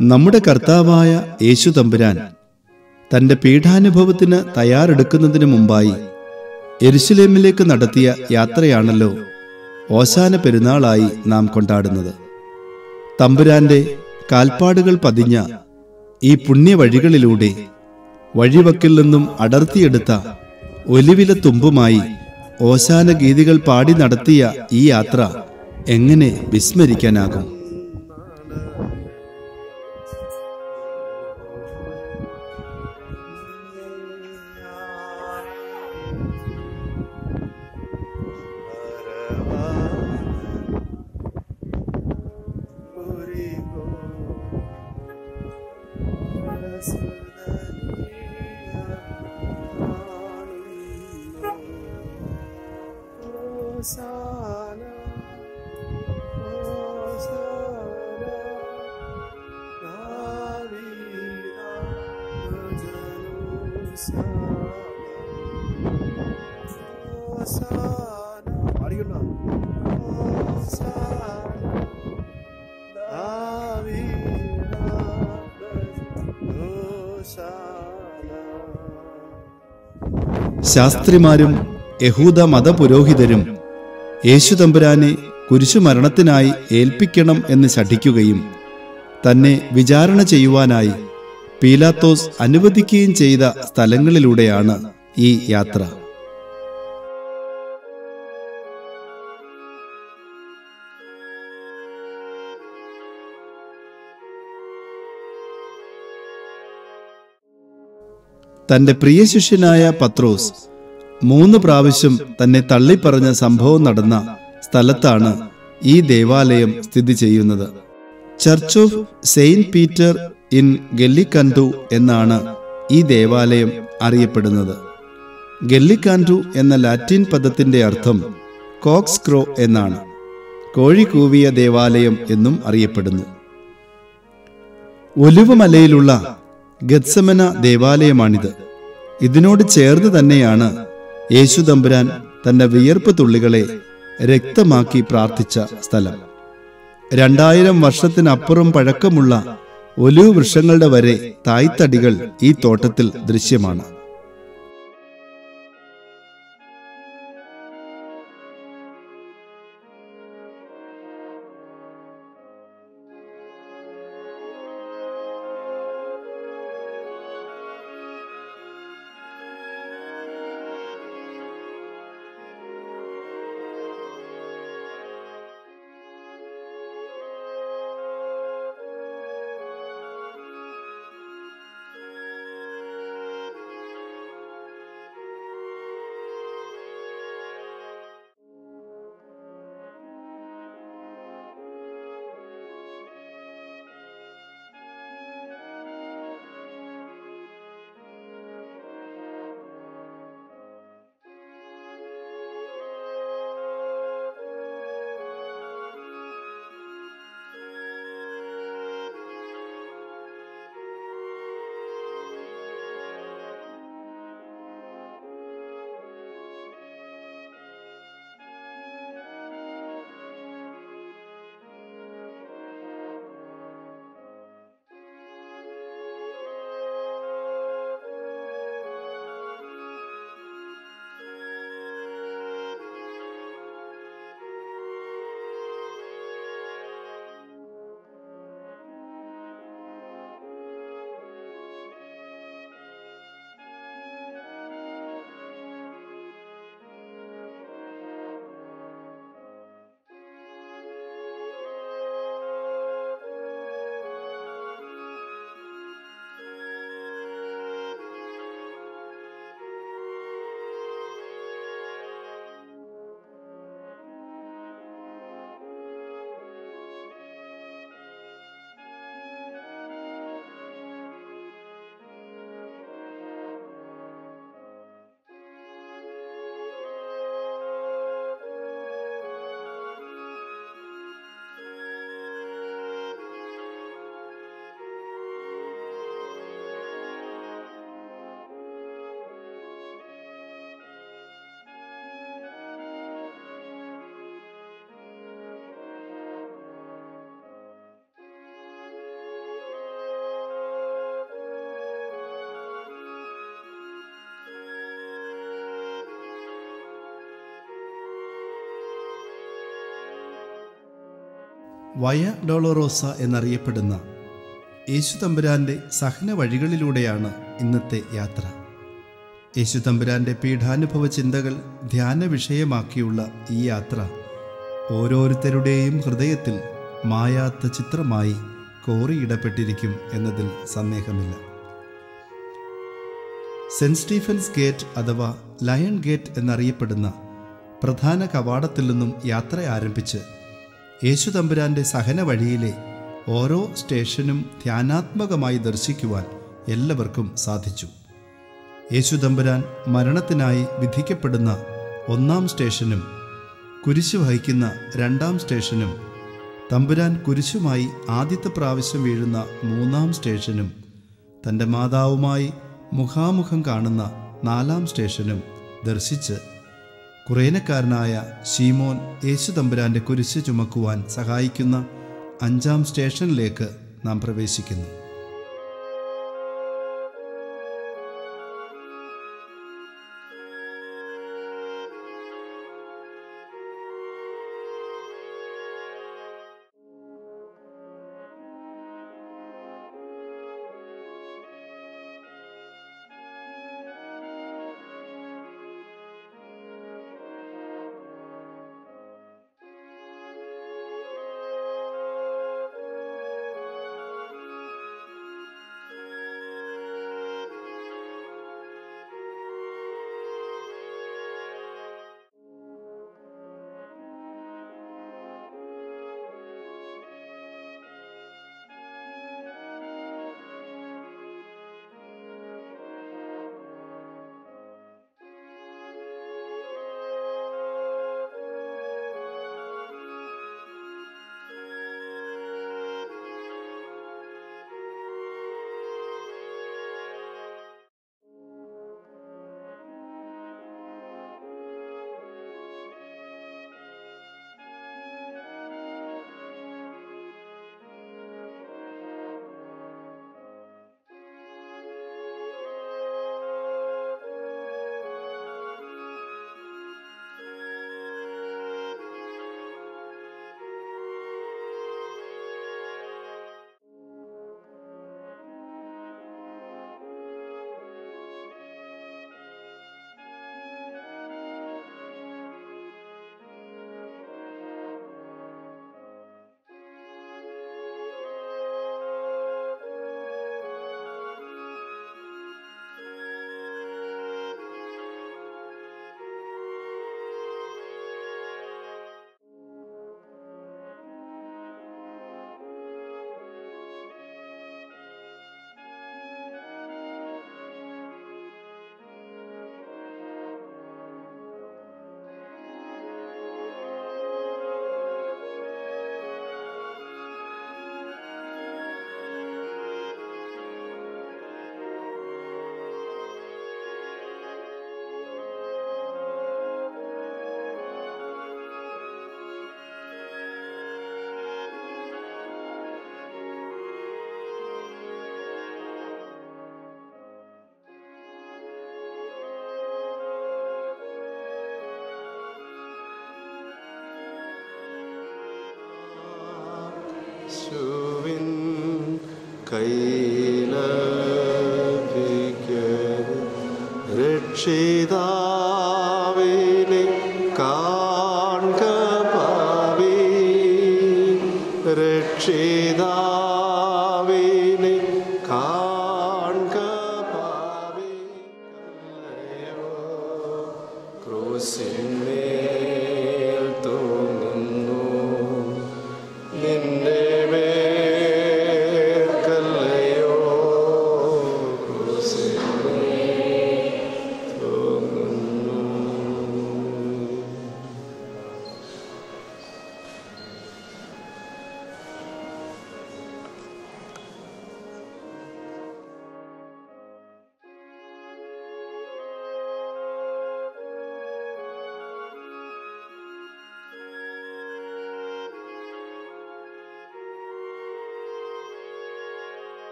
നമ്മുടെ കർത്താവായ യേശു തമ്പുരാൻ തന്റെ പീഠാനുഭവത്തിന് തയ്യാറെടുക്കുന്നതിന് മുമ്പായി എരുശലേമിലേക്ക് നടത്തിയ യാത്രയാണല്ലോ ഓശാന പെരുന്നാളായി നാം കൊണ്ടാടുന്നത് തമ്പുരാന്റെ കാൽപ്പാടുകൾ പതിഞ്ഞ ഈ പുണ്യവഴികളിലൂടെ വഴിവക്കിൽ നിന്നും അടർത്തിയെടുത്ത ഒലിവില തുമ്പുമായി ഓശാന ഗീതികൾ പാടി നടത്തിയ ഈ യാത്ര എങ്ങനെ വിസ്മരിക്കാനാകും ശാസ്ത്രിമാരും യഹൂദ മതപുരോഹിതരും യേശുതമ്പുരാനെ കുരിശുമരണത്തിനായി ഏൽപ്പിക്കണം എന്ന് ശഠിക്കുകയും തന്നെ വിചാരണ ചെയ്യുവാനായി പീലാത്തോസ് അനുവദിക്കുകയും ചെയ്ത സ്ഥലങ്ങളിലൂടെയാണ് ഈ യാത്ര തന്റെ പ്രിയ ശിഷ്യനായ പത്രോസ് മൂന്ന് പ്രാവശ്യം തന്നെ തള്ളിപ്പറഞ്ഞ സംഭവം നടന്ന സ്ഥലത്താണ് ഈ ദേവാലയം സ്ഥിതി ചെയ്യുന്നത് church of saint Peter in Gallicantu എന്നാണ് ഈ ദേവാലയം അറിയപ്പെടുന്നത് ഗല്ലിക്കാൻഡു എന്ന ലാറ്റിൻ പദത്തിന്റെ അർത്ഥം കോക്സ് ക്രോ എന്നാണ് കോഴി കൂവിയ ദേവാലയം എന്നും അറിയപ്പെടുന്നു ഒലിവുമലയിലുള്ള ഗത്സമന ദേവാലയമാണിത് ഇതിനോട് ചേർന്ന് തന്നെയാണ് യേശു തമ്പുരാൻ തന്റെ വിയർപ്പ് തുള്ളികളെ രക്തമാക്കി പ്രാർത്ഥിച്ച സ്ഥലം രണ്ടായിരം വർഷത്തിനപ്പുറം പഴക്കമുള്ള ഒലിവ് വൃക്ഷങ്ങളുടെ വരെ തായ്തടികൾ ഈ തോട്ടത്തിൽ ദൃശ്യമാണ് വയ ഡോളോറോസ എന്നറിയപ്പെടുന്ന യേശുതമ്പുരാന്റെ സഹന വഴികളിലൂടെയാണ് ഇന്നത്തെ യാത്ര യേശുതമ്പുരാന്റെ പീഠാനുഭവ ചിന്തകൾ ധ്യാന വിഷയമാക്കിയുള്ള ഈ യാത്ര ഓരോരുത്തരുടെയും ഹൃദയത്തിൽ മായാത്ത ചിത്രമായി കോറിയിടപ്പെട്ടിരിക്കും എന്നതിൽ സന്ദേഹമില്ല സെന്റ് സ്റ്റീഫൻസ് ഗേറ്റ് അഥവാ ലയൺ ഗേറ്റ് എന്നറിയപ്പെടുന്ന പ്രധാന കവാടത്തിൽ നിന്നും യാത്ര ആരംഭിച്ച് യേശുതമ്പുരാന്റെ സഹന വഴിയിലെ ഓരോ സ്റ്റേഷനും ധ്യാനാത്മകമായി ദർശിക്കുവാൻ എല്ലാവർക്കും സാധിച്ചു യേശുതമ്പുരാൻ മരണത്തിനായി വിധിക്കപ്പെടുന്ന ഒന്നാം സ്റ്റേഷനും കുരിശു വഹിക്കുന്ന രണ്ടാം സ്റ്റേഷനും തമ്പുരാൻ കുരിശുമായി ആദ്യത്തെ പ്രാവശ്യം വീഴുന്ന മൂന്നാം സ്റ്റേഷനും തൻ്റെ മാതാവുമായി മുഖാമുഖം കാണുന്ന നാലാം സ്റ്റേഷനും ദർശിച്ച് കുറേനക്കാരനായ ശീമോൻ യേശുതമ്പുരാന്റെ കുരിശ് ചുമക്കുവാൻ സഹായിക്കുന്ന അഞ്ചാം സ്റ്റേഷനിലേക്ക് നാം പ്രവേശിക്കുന്നു യേശുവിൻ കയ്യിലഭിക്കരുത് രക്ഷിതാവിനെ കാൺക പാവി രക്ഷിതാവിനെ കാൺക പാവി കല്ലയോ ക്രൂശിന്മേൽ തൂങ്ങുന്നു നിന്റെ മേൽക്കല്ലയോ ക്രൂശിന്മേൽ തൂങ്ങുന്നു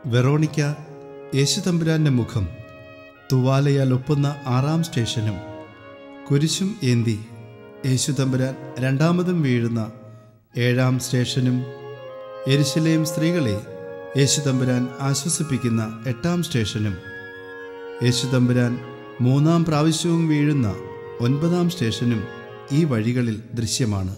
വെറോണിക്ക യേശുതമ്പുരാന്റെ മുഖം തുവാലയാൽ ഒപ്പുന്ന ആറാം സ്റ്റേഷനും കുരിശും ഏന്തി യേശുതമ്പുരാൻ രണ്ടാമതും വീഴുന്ന ഏഴാം സ്റ്റേഷനും എരിശിലേം സ്ത്രീകളെ യേശുതമ്പുരാൻ ആശ്വസിപ്പിക്കുന്ന എട്ടാം സ്റ്റേഷനും യേശുതമ്പുരാൻ മൂന്നാം പ്രാവശ്യവും വീഴുന്ന ഒൻപതാം സ്റ്റേഷനും ഈ വഴികളിൽ ദൃശ്യമാണ്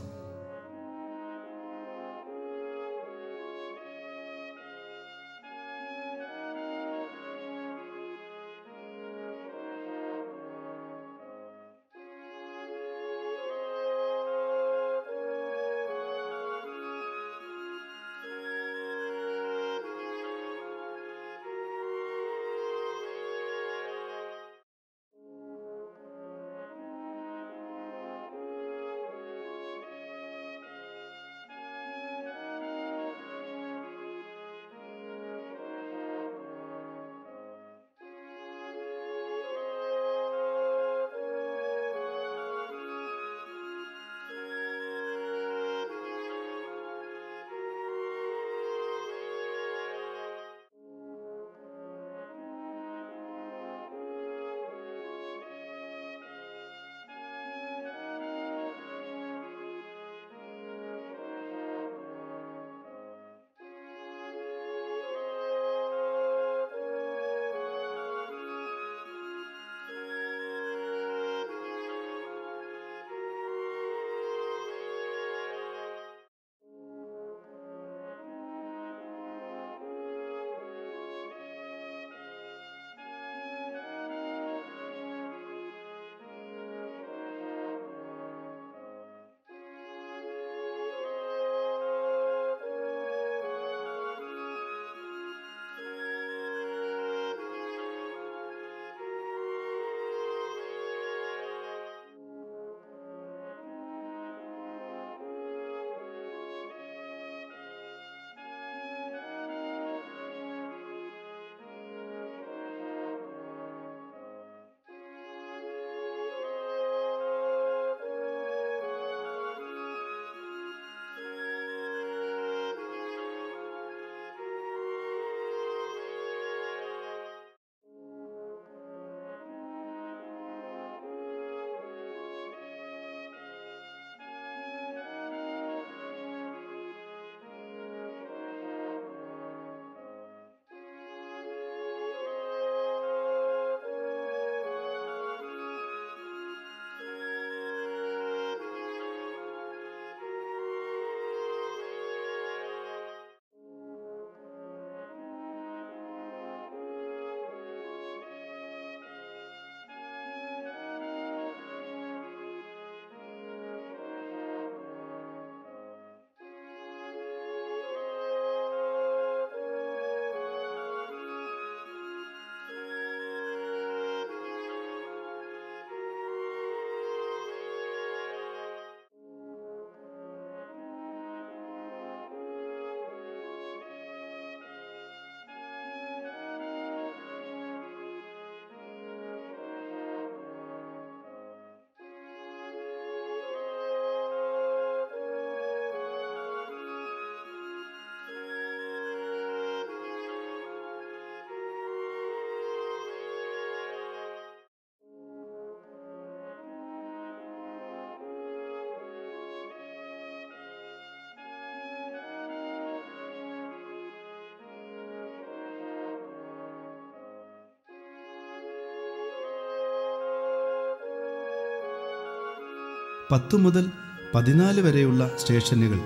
പത്തു മുതൽ പതിനാല് വരെയുള്ള സ്റ്റേഷനുകൾ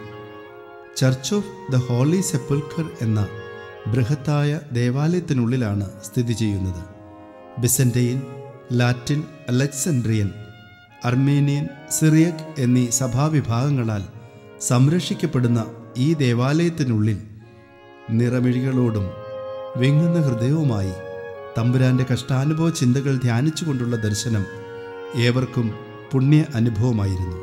church of the holy sepulchre എന്ന ബൃഹത്തായ ദേവാലയത്തിനുള്ളിലാണ് സ്ഥിതി ചെയ്യുന്നത് Byzantine Latin Alexandrian Armenian Syriac എന്നീ സഭാവിഭാഗങ്ങളാൽ സംരക്ഷിക്കപ്പെടുന്ന ഈ ദേവാലയത്തിനുള്ളിൽ നിറമിഴികളോടും വിങ്ങുന്ന ഹൃദയവുമായി തമ്പുരാന്റെ കഷ്ടാനുഭവ ചിന്തകൾ ധ്യാനിച്ചുകൊണ്ടുള്ള ദർശനം ഏവർക്കും പുണ്യ അനുഭവമായിരുന്നു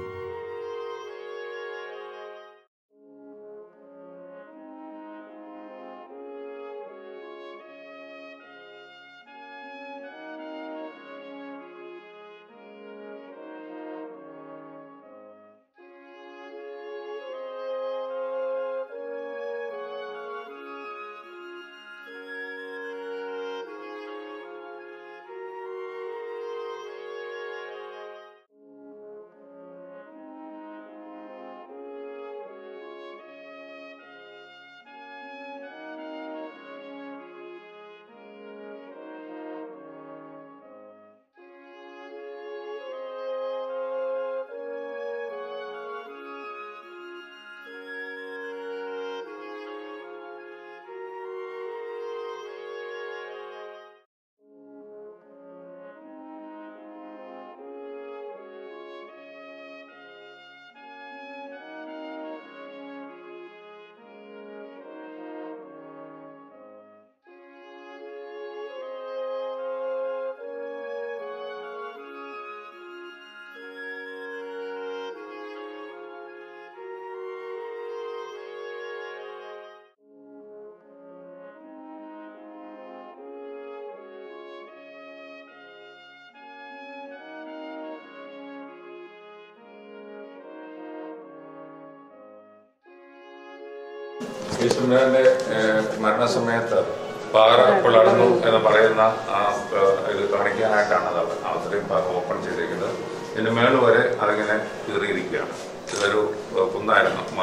ഈശ്വരന്റെ മരണസമയത്ത് പാറ പിളർന്നു എന്ന് പറയുന്ന ആ ഏഹ്, ഇത് കാണിക്കാനായിട്ടാണ് അത് അത്രയും ഭാഗം ഓപ്പൺ ചെയ്തിരിക്കുന്നത് ഇതിന് മേളിൽ വരെ അതിങ്ങനെ കീറിയിരിക്കുകയാണ് ഇതൊരു ഏഹ്, കുന്നായിരുന്നു മ-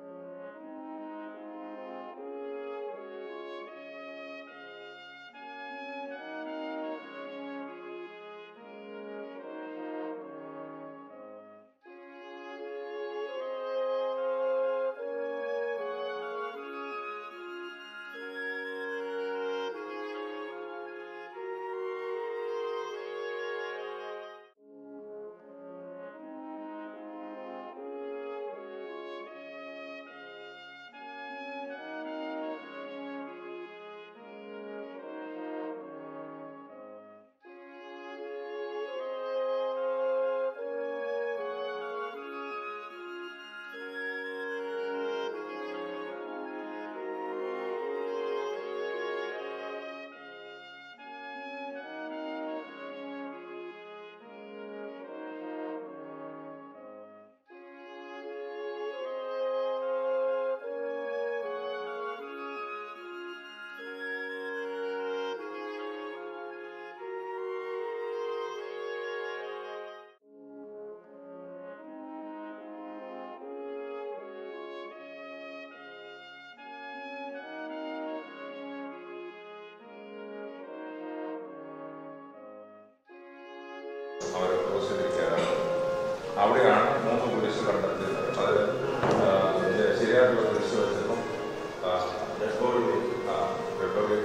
അവർ ക്രൂശിലിരിക്കാറ് അവിടെയാണ് മൂന്ന് കുരിശ് കണ്ടെത്തിയത് അത് ആ, ഇതിന്റെ ശരിയായിട്ടുള്ള കുരിശ് വെച്ചപ്പം ആ, ഡെഡ് ആ, ഡെഡ് ബോഡി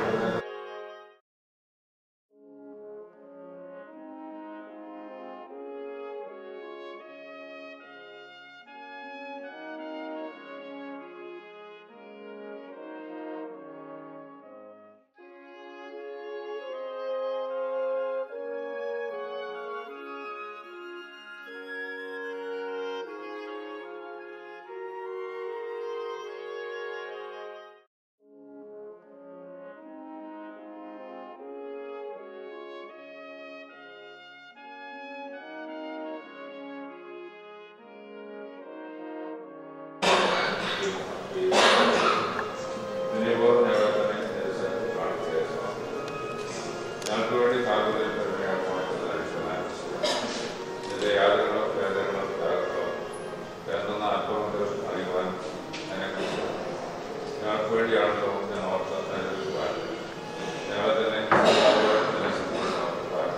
ഇതിനിപ്പോൾ ഞങ്ങൾ തന്നെ ദിവസം കാണിച്ചു ശേഷമാണ് ഞങ്ങൾക്ക് വേണ്ടി താല്പര്യം പരിചയമായിട്ടുള്ള ഇതിന്റെ യാതൊരു വേദനകളും തകർക്കോ വേണ്ടുന്ന അല്പമെങ്കിലും അറിയുവാൻ അതിനെക്കുറിച്ച് ഞങ്ങൾക്ക് വേണ്ടിയാണല്ലോ ഞാൻ ഓർത്ത അനുഭവിക്കുവാൻ ഞങ്ങളെ തന്നെ തന്നെ സംബന്ധിക്കുവാൻ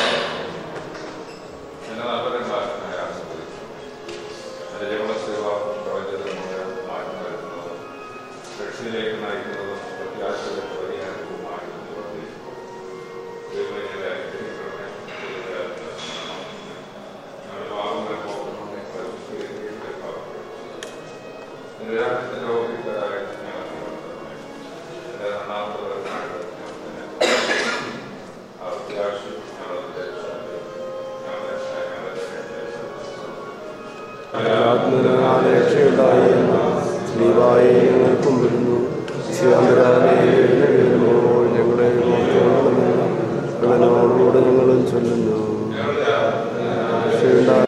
എന്നെ നല്ലൊരു കാലത്തിനായി ആസ്വദിച്ചു എൻ്റെ ജന്മസേവ പ്രവചനത്തിലൂടെ മാറ്റം വരുത്തുന്നതും രക്ഷയിലേക്ക് നയിക്കുന്നതും പ്രത്യാശയുടെ പരിഹാരവുമായി പ്രവർത്തിച്ചു ദൈവങ്ങളെ അനുഗ്രഹിക്കണമേ ഞങ്ങളുടെ പാപങ്ങളെ പോക്കണമേ പരിശുദ്ധീകരിക്കട്ടെ എൻ്റെ രാജ്യത്തിൻ്റെ ഓഫീസറായ ഞങ്ങൾക്ക് കൊടുക്കണമേ എൻ്റെ രണ്ടാമത്തെ വരുന്നതായിട്ട് ഞങ്ങൾക്ക് ആ പ്രത്യാശയും ഞങ്ങളുടെ ഞങ്ങളുടെ ഞങ്ങളുടെ രക്ഷയുണ്ടായി സ്ലീവായി ഞങ്ങൾ കൊണ്ടുവരുന്നു ശിവാന്തരാലയുമ്പോൾ ഞങ്ങളെ ഓർക്കണമേ. ഞങ്ങളോട് ഞങ്ങളും ചൊല്ലുന്നു രക്ഷയുണ്ടായി